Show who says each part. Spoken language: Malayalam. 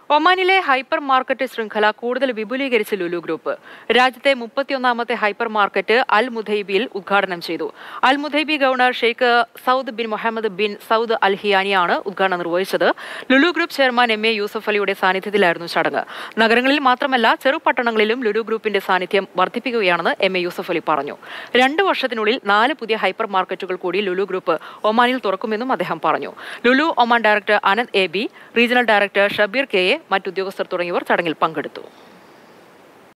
Speaker 1: ഒമാനിലെ ഹൈപ്പർ മാർക്കറ്റ് ശൃംഖല കൂടുതൽ വിപുലീകരിച്ച് ലുലു ഗ്രൂപ്പ് രാജ്യത്തെ മുപ്പത്തിയൊന്നാമത്തെ ഹൈപ്പർ മാർക്കറ്റ് അൽ മുധൈബിയിൽ ഉദ്ഘാടനം ചെയ്തു Al Mudhaibi governor Sheikh Saud bin Muhammad bin Saud Al ഹിയാനിയാണ് ഉദ്ഘാടനം നിർവഹിച്ചത് Lulu group chairman M A Yusuf അലിയുടെ സാന്നിധ്യത്തിലായിരുന്നു ചടങ്ങ് നഗരങ്ങളിൽ മാത്രമല്ല ചെറുപട്ടണങ്ങളിലും ലുലു ഗ്രൂപ്പിന്റെ സാന്നിധ്യം വർദ്ധിപ്പിക്കുകയാണെന്ന് എം എ യൂസഫ് അലി പറഞ്ഞു രണ്ട് വർഷത്തിനുള്ളിൽ നാല് പുതിയ ഹൈപ്പർ മാർക്കറ്റുകൾ കൂടി ലുലു ഗ്രൂപ്പ് ഒമാനിൽ തുറക്കുമെന്നും അദ്ദേഹം പറഞ്ഞു Lulu Oman director Ananth A B regional director Shabeer K A മറ്റുദ്യോഗസ്ഥർ തുടങ്ങിയവർ ചടങ്ങിൽ പങ്കെടുത്തു